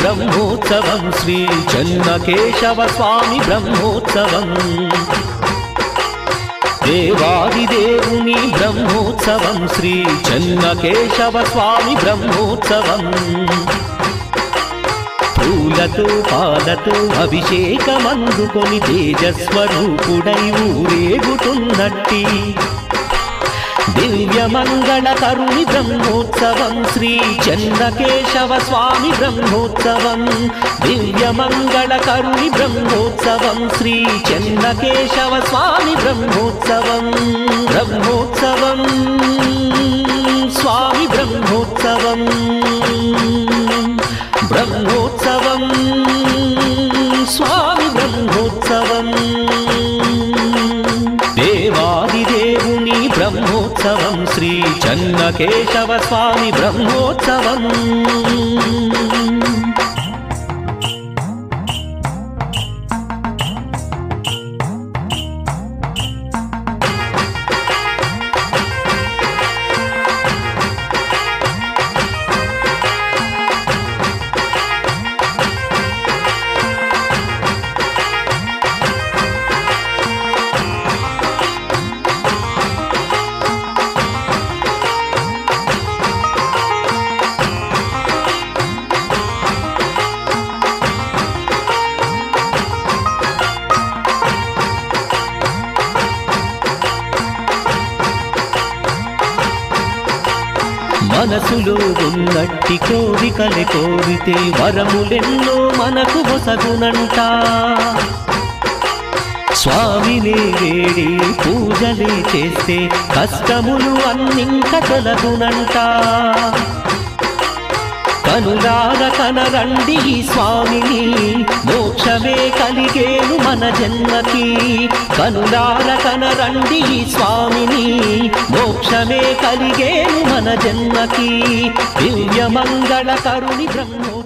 బ్రహ్మోత్సవం శ్రీ చెన్నకేశవ స్వామి బ్రహ్మోత్సవం దేవాదిదేవుని బ్రహ్మోత్సవం శ్రీ చెన్నకేశవ స్వామి బ్రహ్మోత్సవం పూలతో పాలతో అభిషేకమందుకొని తేజస్వరూపుడై ఊరేగుతున్నట్టి దివ్య మంగళ కరుణి బ్రహ్మోత్సవం శ్రీ చెన్నకేశవ స్వామి బ్రహ్మోత్సవం దివ్య మంగళ కరుణి బ్రహ్మోత్సవం శ్రీ చెన్నకేశవ స్వామి బ్రహ్మోత్సవం బ్రహ్మోత్సవం స్వామి బ్రహ్మోత్సవం బ్రహ్మోత్సవం స్వామి బ్రహ్మోత్సవం దేవాదిదేవుని బ్రహ్మోత్సవం శ్రీ చెన్నకేశవ స్వామి బ్రహ్మోత్సవం మనసులో ఉన్నట్టి కోరికలే కోరితే వరములెన్నో మనకు వసగునంట స్వామిని వేడి పూజలే చేస్తే కష్టములు అన్నింక తొలగునంట కనులార కనరండి ఈ స్వామిని మోక్షమే కలిగేను మన జన్మకి కనులార కనరండి ఈ స్వామిని మోక్షమే కలిగేను మన జన్మకి దివ్య మంగళ కరుణి బ్రహ్మో